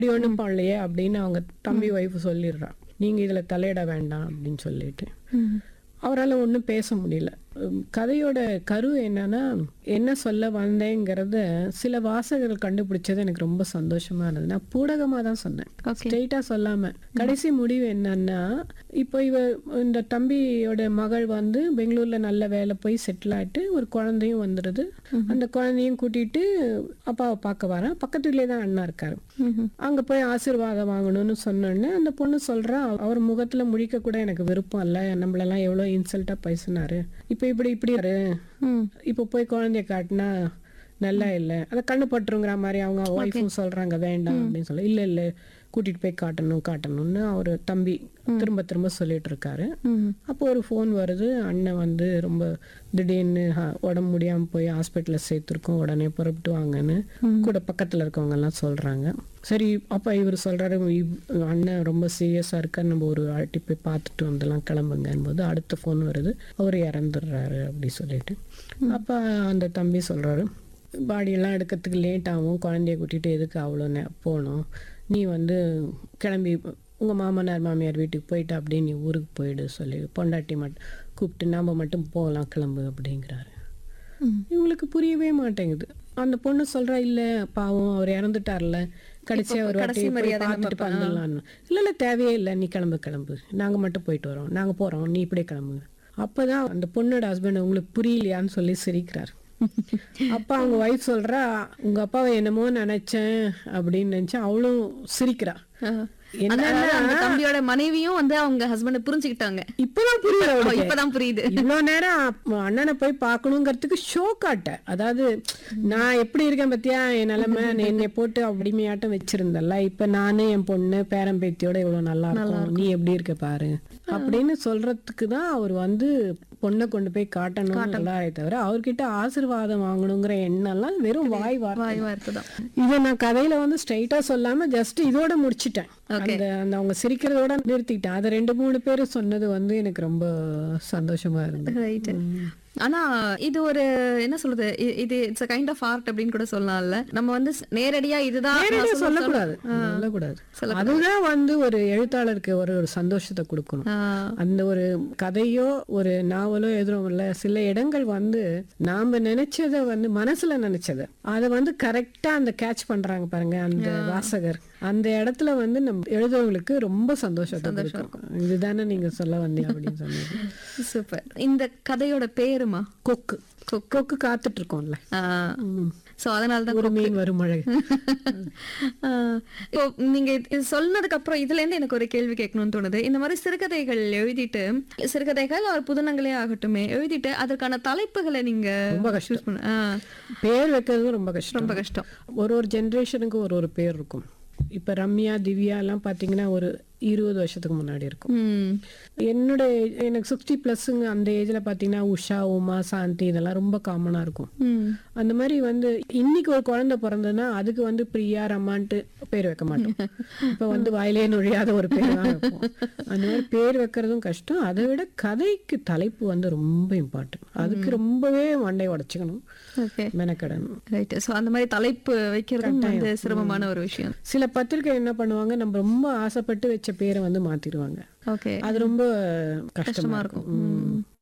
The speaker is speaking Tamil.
இப்படி ஒன்றும் பண்ணலையே அப்படின்னு அவங்க தம்பி ஒய்ஃப் சொல்லிடுறா நீங்க இதுல தலையிட வேண்டாம் அப்படின்னு சொல்லிட்டு ம். அவரால் ஒன்றும் பேச முடியல உம், கதையோட கரு என்னன்னா என்ன சொல்ல வந்தேங்கிறத சில வாசகர்கள் கண்டுபிடிச்சது எனக்கு ரொம்ப சந்தோஷமா இருந்தது நான் பூடகமாக தான் சொன்னேன் Okay. ஸ்ட்ரெயிட்டா சொல்லாம கடைசி முடிவு என்னன்னா இப்போ இவ இந்த தம்பியோட மகள் வந்து பெங்களூர்ல நல்ல வேலை போய் செட்டில் ஆயிட்டு ஒரு குழந்தையும் வந்துடுது அந்த குழந்தையும் கூட்டிட்டு அப்பாவை பார்க்க வரேன் பக்கத்து வீட்லயே தான் அண்ணா இருக்காரு ம்ஹும். அங்க போய் ஆசீர்வாதம் வாங்கணும்னு சொன்னோடனே அந்த பொண்ணு சொல்றா அவர் முகத்துல முழிக்க கூட எனக்கு விருப்பம் இல்ல நம்மளெல்லாம் எவ்வளவு இன்சல்ட்டா பேசினாரு இப்ப இப்படி இப்படி இரு. ம். இப்ப போய் குழந்தைய காட்டினா நல்லா இல்ல அத கண்ணு பட்டுருங்கிற மாதிரி அவங்க ஒய்ஃபும் சொல்றாங்க வேண்டாம் அப்படின்னு சொல்லி இல்ல இல்ல கூட்டிட்டு போய் காட்டணும் காட்டணும்னு அவர் தம்பி திரும்ப திரும்ப சொல்லிட்டு இருக்காரு ம். அப்போ ஒரு ஃபோன் வருது அண்ணன் வந்து ரொம்ப திடீர்னு ஹ- உடம்பு முடியாம போய் ஹாஸ்பிட்டலில் சேர்த்துருக்கோம் உடனே புறப்பட்டு வாங்கன்னு கூட பக்கத்துல இருக்கவங்க எல்லாம் சொல்றாங்க சரி அப்ப இவர் சொல்றாரு இவ்- அண்ணன் ரொம்ப சீரியஸா இருக்கா நம்ம ஒரு வாட்டி போய் பார்த்துட்டு வந்துடலாம் கிளம்புங்கன்னு போது அடுத்த ஃபோன் வருது அவர் இறந்துடுறாரு அப்படி சொல்லிட்டு அப்ப அந்த தம்பி சொல்றாரு பாடியெல்லாம் எடுக்கிறதுக்கு லேட் ஆகும் குழந்தைய கூட்டிட்டு எதுக்கு அவ்வளோ நே போகணும் நீ வந்து கிளம்பி உங்கள் மாமனார் மாமியார் வீட்டுக்கு போயிட்டு அப்படியே நீ ஊருக்கு போயிடு சொல்லி பொண்டாட்டி மட்டும் கூப்பிட்டு நாம் மட்டும் போகலாம் கிளம்பு அப்படிங்கிறாரு ம். இவங்களுக்கு புரியவே மாட்டேங்குது அந்த பொண்ணு சொல்றா இல்ல பாவம் அவர் இறந்துட்டார்ல கடைசியா ஒரு வாட்டி கடைசி போய் மரியாதை நம்ம பார்த்துட்டு வந்துடலான்னு இல்ல இல்ல தேவையே இல்லை நீ கிளம்பு கிளம்பு நாங்க மட்டும் போயிட்டு வரோம் நாங்க போறோம் நீ இப்படியே கிளம்புங்க அப்பதான் அந்த பொண்ணோட ஹஸ்பண்ட் உங்களுக்கு புரியலையான்னு சொல்லி சிரிக்கிறார் அப்பா அவங்க ஒய்ஃப் சொல்றா உங்க அப்பாவை என்னமோ நினைச்சேன் அப்படின்னு நினைச்சா அவளும் சிரிக்கிறா ஆ. என்னன்னா அதாவது அந்த தம்பியோட மனைவியும் வந்து அவங்க ஹஸ்பண்ட புரிஞ்சுக்கிட்டாங்க இப்பதான் புரியல ஓ, அவளுக்கு இப்பதான் புரியுது இவ்வளோ நேரம் அப்~ அண்ணனை போய் பார்க்கணுங்கிறதுக்கு ஷோ காட்ட அதாவது நான் எப்படி இருக்கேன் பத்தியா என் நிலைமை நீ என்னை போட்டு அடிமையாட்டம் வச்சிருந்தல்ல இப்ப நானு என் பொண்ணு பேரன் பேத்தியோட இவ்வளவு நல்லா இருக்கும் நீ எப்படி இருக்க பாரு அப்படின்னு சொல்றதுக்கு தான் அவர் வந்து பொண்ணை கொண்டு போய் காட்டணும் நல்லாரே தவிர அவர்கிட்ட ஆசீர்வாதம் வாங்கணுங்கிற எண்ணம்லாம் வெறும் வாய் வார்த்தை வாய் வார்த்தை தான் இதை நான் கதையில வந்து ஸ்ட்ரைட்டா சொல்லாம ஜஸ்ட் இதோட முடிச்சிட்டேன் அந்த அந்த அவங்க சிரிக்கிறதோட நிறுத்திட்டேன் அதை ரெண்டு மூணு பேரும் சொன்னது வந்து எனக்கு ரொம்ப சந்தோஷமா இருந்தது ரைட் ஆனா இது ஒரு என்ன சொல்றது இ- இது இட்ஸ் கைண்ட் ஆஃப் ஆர்ட் அப்படின்னு கூட சொல்லலாம்ல நம்ம வந்து ஸ்- நேரடியா இதுதான் நான் நேரடியா சொல்ல- சொல்லக்கூடாது சொல்லக்கூடாது அதுதான் வந்து ஒரு எழுத்தாளருக்கு ஒரு ஒரு சந்தோஷத்தை கொடுக்கணும் ஆ, அந்த ஒரு கதையோ ஒரு நாவலோ எழுதுறோம்ல சில இடங்கள் வந்து நாம நினைச்சத வந்து மனசுல நினைச்சத அதை வந்து கரெக்டா அந்த கேட்ச் பண்றாங்க பாருங்க அந்த வாசகர் அந்த இடத்துல வந்து நம்ம எழுதுறவங்களுக்கு ரொம்ப சந்தோஷத்தை கொடுக்கும் இதுதானே நீங்க சொல்ல வந்தீங்க அப்படின்னு சொன்னது சூப்பர் இந்த கதையோட பேருமா கொக்கு கொக்கு காத்துட்டு இருக்கோம்ல சோ அதனால தான் ஒரு மீன் வரும் மழை இப்போ நீங்க இது சொன்னதுக்கு அப்புறம் இதுல இருந்து எனக்கு ஒரு கேள்வி கேட்கணும்னு தோணுது இந்த மாதிரி சிறுகதைகள் எழுதிட்டு சிறுகதைகள் ஒரு புதினங்களே ஆகட்டுமே எழுதிட்டு அதற்கான தலைப்புகளை நீங்க ரொம்ப கஷ்டம் choose பண்ண- ஆ, பேர் வைக்கிறது ரொம்ப கஷ்டம் ரொம்ப கஷ்டம் ஒரு ஒரு ஜென்ரேஷனுக்கு ஒரு ஒரு பேர் இருக்கும் இப்ப ரம்யா திவ்யா எல்லாம் பாத்தீங்கன்னா ஒரு இருபது வருஷத்துக்கு முன்னாடி இருக்கும் ம் என்னோட எனக்கு சிக்ஸ்டி ப்ளஸ்ஸுங்க அந்த ஏஜ்ல பாத்தீங்கன்னா உஷா உமா சாந்தி இதெல்லாம் ரொம்ப காமனா இருக்கும் ம் அந்த மாதிரி வந்து இன்னைக்கு ஒரு குழந்தை பிறந்ததுன்னா அதுக்கு வந்து பிரியா ரம்மான்ட்டு பேர் வைக்க மாட்டோம் இப்ப வந்து வாயிலே நுழையாத ஒரு பேர் தான் வைப்போம் அந்த மாதிரி பேர் வைக்கிறதும் கஷ்டம் அதை விட கதைக்கு தலைப்பு வந்து ரொம்ப இம்பார்ட்டன்ட் அதுக்கு ரொம்பவே மண்டை உடைச்சுக்கணும் ஓகே மெனக்கடணும் ரைட் சோ அந்த மாதிரி தலைப்பு வைக்கிறதும் வந்து சிரமமான ஒரு விஷயம் சில பத்திரிக்கை என்ன பண்ணுவாங்க நம்ம ரொம்ப ஆசைப்பட்டு வச்ச பேரை வந்து மாத்திடுவாங்க ஓகே அது ரொம்ப கஷ்டமா இருக்கும் ம்.